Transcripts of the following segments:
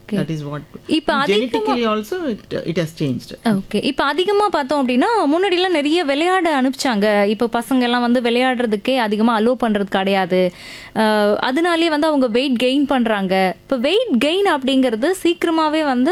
Okay. That is what இப்ப genetically also it has changed okay இப்போ அதிகமாக பார்த்தோம் அப்படின்னா முன்னாடிலாம் நிறைய விளையாட அனுப்பிச்சாங்க இப்போ பசங்க எல்லாம் வந்து விளையாடுறதுக்கே அதிகமாக அலோவ் பண்ணுறது கிடையாது அஹ், அதனாலே வந்து அவங்க வெயிட் கெயின் பண்ணுறாங்க இப்போ வெயிட் கெயின் அப்படிங்கிறது சீக்கிரமாகவே வந்து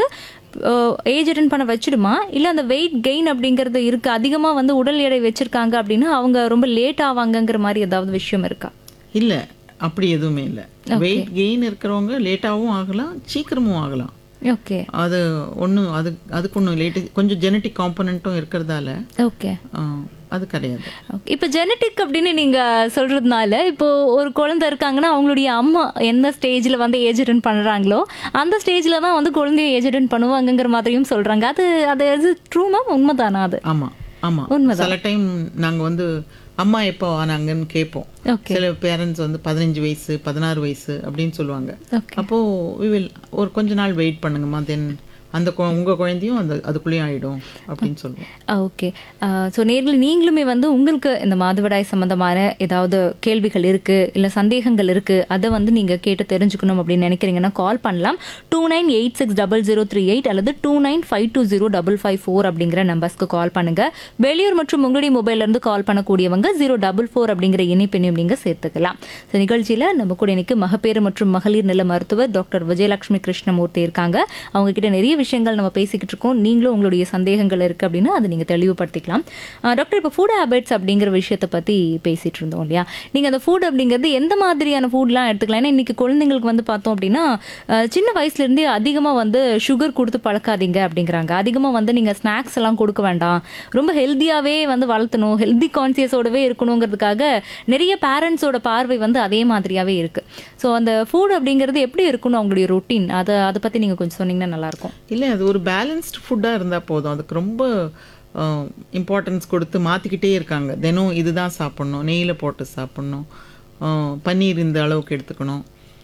ஏஜ் அட்டன் பண்ண வச்சிடுமா இல்லை அந்த வெயிட் கெயின் அப்படிங்கிறது இருக்கு அதிகமாக வந்து உடல் எடை வச்சிருக்காங்க அப்படின்னா அவங்க ரொம்ப லேட் ஆவாங்கங்கிற மாதிரி ஏதாவது விஷயம் இருக்கா இல்ல அப்படி எதுவுமே இல்ல வெயிட் கெயின் இருக்கிறவங்க லேட்டாகவும் ஆகலாம் சீக்கிரமும் ஆகலாம் ஓகே அது ஒன்றும் அது அதுக்கு ஒன்றும் லேட்டு கொஞ்சம் ஜெனட்டிக் காம்பனண்ட்டும் இருக்கிறதால ஓகே ஆ, அது கிடையாது Okay. இப்போ ஜெனட்டிக் அப்படின்னு நீங்க சொல்றதுனால இப்போ ஒரு குழந்தை இருக்காங்கன்னா அவங்களுடைய அம்மா எந்த ஸ்டேஜ்ல வந்து ஏஜ் அட்டன் பண்றாங்களோ அந்த ஸ்டேஜ்ல தான் வந்து குழந்தைய ஏஜ் அட்டன் பண்ணுவாங்கங்கிற மாதிரியும் சொல்றாங்க அது அது அது ட்ரூ மேம் உண்மைதானா அது ஆமா ஆமா சில டைம் நாங்க வந்து அம்மா எப்போ ஆனாங்கன்னு கேட்போம் ஓகே சில பேரண்ட்ஸ் வந்து பதினஞ்சு வயசு பதினாறு வயசு அப்படின்னு சொல்லுவாங்க ஓகே அப்போ we will ஒரு கொஞ்ச நாள் வெயிட் பண்ணுங்கம்மா தென் அந்த கு- உங்க குழந்தையும் அந்த அதுக்குள்ளேயும் ஆயிடும் அப்படின்னு சொல்லுவோம் ஓகே ஸோ நேரில் நீங்களுமே வந்து உங்களுக்கு இந்த மாதவிடாய் சம்பந்தமான ஏதாவது கேள்விகள் இருக்கு இல்லை சந்தேகங்கள் இருக்கு அதை வந்து நீங்க கேட்டு தெரிஞ்சுக்கணும் அப்படின்னு நினைக்கிறீங்கன்னா கால் பண்ணலாம் two nine eight six double zero three eight அல்லது two nine five two zero double five four அப்படிங்கிற நம்பர்ஸ்க்கு கால் பண்ணுங்க வெளியூர் மற்றும் உங்களுடைய மொபைல்ல இருந்து கால் பண்ணக்கூடியவங்க ஜீரோ டபுள் ஃபோர் அப்படிங்கிற இணைப்பெண்ணையும் நீங்க சேர்த்துக்கலாம் ஸோ நிகழ்ச்சியில நம்ம கூட இன்னைக்கு மகப்பேறு மற்றும் மகளிர் நல மருத்துவர் டாக்டர் விஜயலட்சுமி கிருஷ்ணமூர்த்தி இருக்காங்க அவங்க கிட்ட நிறைய விஷயங்கள் நம்ம பேசிக்கிட்டு இருக்கோம் நீங்களும் உங்களுடைய சந்தேகங்கள் இருக்கு அப்படின்னா அதை நீங்க தெளிவுபடுத்திக்கலாம் அஹ் டாக்டர் இப்போ ஃபுட் ஹேபிட்ஸ் அப்படிங்கிற விஷயத்தை பத்தி பேசிட்டு இருந்தோம் இல்லையா நீங்க அந்த ஃபுட் அப்படிங்கிறது எந்த மாதிரியான ஃபுட்லாம் எடுத்துக்கலாம் ஏன்னா இன்னைக்கு குழந்தைங்களுக்கு வந்து பார்த்தோம் அப்படின்னா அஹ் சின்ன வயசுல இருந்தே அதிகமா வந்து சுகர் கொடுத்து பழக்காதீங்க அப்படிங்கிறாங்க அதிகமா வந்து நீங்க ஸ்நாக்ஸ் எல்லாம் கொடுக்க வேண்டாம் ரொம்ப ஹெல்த்தியாவே வந்து வளர்த்தணும் ஹெல்தி கான்சியஸோடவே இருக்கணுங்கிறதுக்காக நிறைய பேரண்ட்ஸோட பார்வை வந்து அதே மாதிரியாவே இருக்கு ஸோ அந்த ஃபுட் அப்படிங்கிறது எப்படி இருக்கணும் அவங்களுடைய ரொட்டீன் அதை அதை பத்தி நீங்க கொஞ்சம் சொன்னீங்கன்னா நல்லா இருக்கும் இல்லை அது ஒரு பேலன்ஸ்டு ஃபுட்டாக இருந்தால் போதும் அதுக்கு ரொம்ப இம்பார்ட்டன்ஸ் கொடுத்து மாற்றிக்கிட்டே இருக்காங்க தினம் இதுதான் சாப்பிட்ணும் நெய்யில் போட்டு சாப்பிட்ணும் ஆஹ் பன்னீர் இந்த அளவுக்கு எடுத்துக்கணும்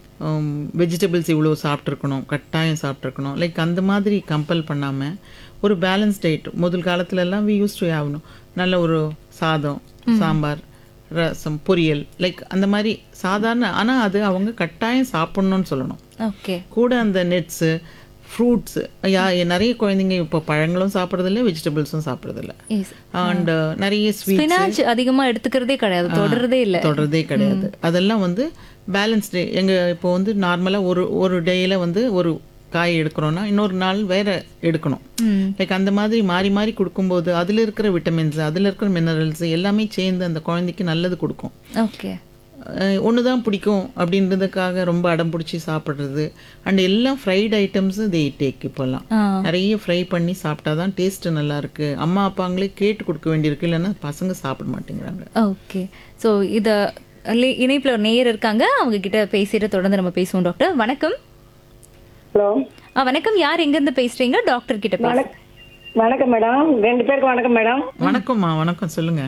வெஜிடபிள்ஸ் இவ்வளோ சாப்பிட்ருக்கணும் கட்டாயம் சாப்பிட்ருக்கணும் லைக் அந்த மாதிரி கம்பல் பண்ணாமல் ஒரு பேலன்ஸ் டயட் முதல் காலத்துலலாம் வி யூஸ் டு ஆகணும் நல்ல ஒரு சாதம் சாம்பார் ரசம் பொரியல் லைக் அந்த மாதிரி சாதாரண ஆனால் அது அவங்க கட்டாயம் சாப்பிட்ணுன்னு சொல்லணும் ஓகே கூட அந்த நெட்ஸு ஃப்ரூட்ஸ் யா நிறைய குழந்தைங்க இப்போ பழங்களும் சாப்பிட்றதில்ல வெஜிடபிள்ஸும் சாப்பிட்றதில்ல அண்ட் நிறைய ஸ்வீட் ஸ்பினாச் அதிகமா எடுத்துக்கிறதே கிடையாது தொடர்றதே இல்ல தொடர்றதே கிடையாது அதெல்லாம் வந்து பேலன்ஸ் டே எங்கள் இப்போ வந்து நார்மலாக ஒரு ஒரு டேயில் வந்து ஒரு காய் எடுக்கிறோன்னா இன்னொரு நாள் வேற எடுக்கணும் ம். லைக் அந்த மாதிரி மாறி மாறி கொடுக்கும்போது அதில் இருக்கிற விட்டமின்ஸ் அதில் இருக்கிற மினரல்ஸ் எல்லாமே சேர்ந்து அந்த குழந்தைக்கு நல்லது கொடுக்கும் ஓகே ஒன்று தான் பிடிக்கும் அப்படின்றதுக்காக ரொம்ப அடம் பிடிச்சி சாப்பிட்றது அண்ட் எல்லாம் ஃப்ரைட் ஐட்டம்ஸு தே டேக் இப்போல்லாம் ஆ நிறைய ஃப்ரை பண்ணி சாப்பிட்டா தான் டேஸ்ட்டு நல்லா இருக்கு அம்மா அப்பாங்களே கேட்டு கொடுக்க வேண்டியிருக்கு இல்லைன்னா பசங்க சாப்பிட மாட்டேங்கிறாங்க ஓகே ஸோ இத லி- இணைப்புல ஒரு நேயர் இருக்காங்க அவங்க கிட்ட பேசிட்டு தொடர்ந்து நம்ம பேசுவோம் டாக்டர் வணக்கம் ஹலோ ஆ, வணக்கம் யார் எங்க இருந்து பேசுறீங்க டாக்டர் கிட்ட பேச வணக் வணக்கம் மேடம் ரெண்டு பேருக்கு வணக்கம் மேடம் வணக்கம்மா வணக்கம் சொல்லுங்க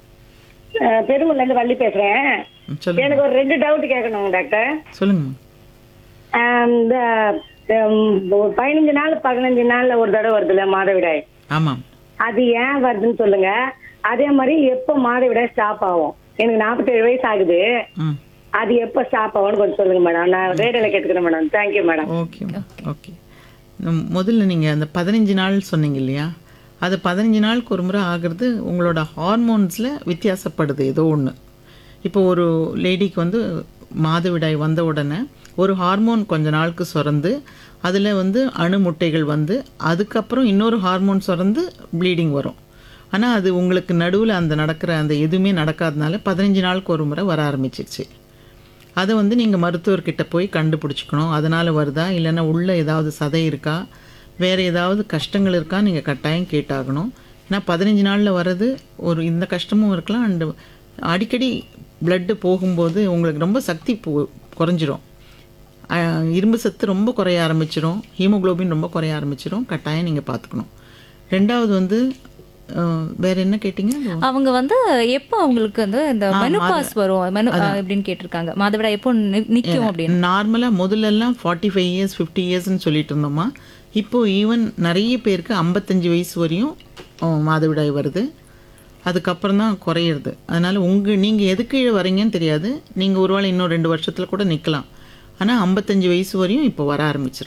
அஹ், பெருங்குடில இருந்து வள்ளி பேசுறேன் ம், சொல்லுங்க எனக்கு ஒரு ரெண்டு டவுட் கேட்கணும் டாக்டர் சொல்லுங்கம்மா அஹ், இந்த ஹம், ஒரு பதினஞ்சு நாள் பதினஞ்சு நாள்ல ஒரு தடவை வருதுல்ல மாதவிடாய் ஆமாம் அது ஏன் வருதுன்னு சொல்லுங்க அதே மாதிரி எப்போ மாதவிடாய் ஸ்டாப் ஆகும் எனக்கு நாற்பத்தேழு வயசு ஆகுது ம் அது எப்போ ஸ்டாப் ஆகும்னு கொஞ்சம் சொல்லுங்க மேடம் நான் ரேடியோல கேட்டுக்கிறேன் madam thank you madam okay okay நம் முதல்ல நீங்கள் அந்த பதினஞ்சு நாள் சொன்னீங்க இல்லையா அது பதினஞ்சு நாளுக்கு ஒரு முறை ஆகிறது உங்களோட ஹார்மோன்ஸில் வித்தியாசப்படுது ஏதோ ஒன்று இப்போ ஒரு லேடிக்கு வந்து மாதவிடாய் வந்த உடனே ஒரு ஹார்மோன் கொஞ்ச நாளுக்கு சுரந்து அதில் வந்து அணு முட்டைகள் வந்து அதுக்கப்புறம் இன்னொரு ஹார்மோன் சுரந்து ப்ளீடிங் வரும் ஆனால் அது உங்களுக்கு நடுவில் அந்த நடக்கிற அந்த எதுவுமே நடக்காதனால பதினஞ்சு நாளுக்கு ஒரு முறை வர ஆரம்பிச்சிருச்சு அதை வந்து நீங்கள் மருத்துவர்கிட்ட போய் கண்டுபிடிச்சிக்கணும் அதனால் வருதா இல்லைன்னா உள்ளே ஏதாவது சதை இருக்கா வேறு ஏதாவது கஷ்டங்கள் இருக்கா நீங்கள் கட்டாயம் கேட்டாகணும் ஏன்னா பதினஞ்சு நாளில் வர்றது ஒரு இந்த கஷ்டமும் இருக்கலாம் அண்டு அடிக்கடி பிளட்டு போகும்போது உங்களுக்கு ரொம்ப சக்தி போ குறைஞ்சிரும் அஹ், இரும்பு சத்து ரொம்ப குறைய ஆரம்பிச்சிரும் ஹீமோகுளோபின் ரொம்ப குறைய ஆரம்பிச்சிரும் கட்டாயம் நீங்கள் பார்த்துக்கணும் ரெண்டாவது வந்து அஹ், வேற என்ன கேட்டிங்க அவங்க வந்து எப்போ அவங்களுக்கு வந்து இந்த மெனுபாஸ் வரும் மெனு எப்படின்னு கேட்டிருக்காங்க மாதவிடாய் எப்போ நி- நிக்கும் அப்படின்னு நார்மலாக முதல்லலாம் ஃபார்ட்டி ஃபைவ் இயர்ஸ் ஃபிஃப்டி இயர்ஸ்னு சொல்லிட்டு இருந்தோமா இப்போ ஈவன் நிறைய பேருக்கு ஐம்பத்தஞ்சு வயசு வரையும் அஹ், மாதவிடாய் வருது அதுக்கப்புறம் தான் குறையிறது அதனால் உங்கள் நீங்கள் எதுக்கு கீழே வரீங்கன்னு தெரியாது நீங்கள் ஒருவேளை இன்னும் ரெண்டு வருஷத்தில் கூட நிற்கலாம் ஆனால் ஐம்பத்தஞ்சு வயசு வரையும் இப்போ வர ஆரம்பிச்சிருக்கு